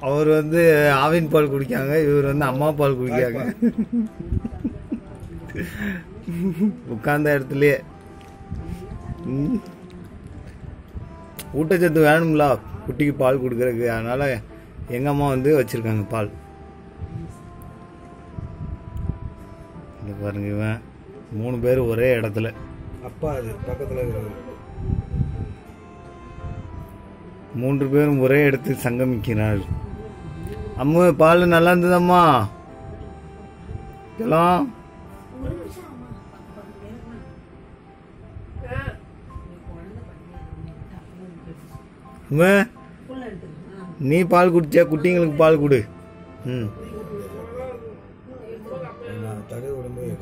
அவர் வந்து ஆவின் பால் குடிக்காங்க இவர் வந்து அம்மா பால் குடிக்காங்க உட்கார்ந்த இடத்துலயே ம். ஊட்டச்சத்து வேணும்ல குட்டிக்கு பால் கொடுக்கறதுக்கு அதனால எங்க அம்மா வந்து வச்சிருக்காங்க பால் இங்க பாருங்க இவன் மூணு பேர் ஒரே இடத்துல அப்பா அது பக்கத்துல இருக்கிறது மூன்று பேரும் ஒரே இடத்தில் சங்கமிக்கிறார்கள் அம்மு பால் நல்லா இருந்ததம்மா எல்லாம் அம்மு நீ பால் குடிச்சா குட்டிங்களுக்கு பால் கொடு ம் நான் தடவை விடும்போது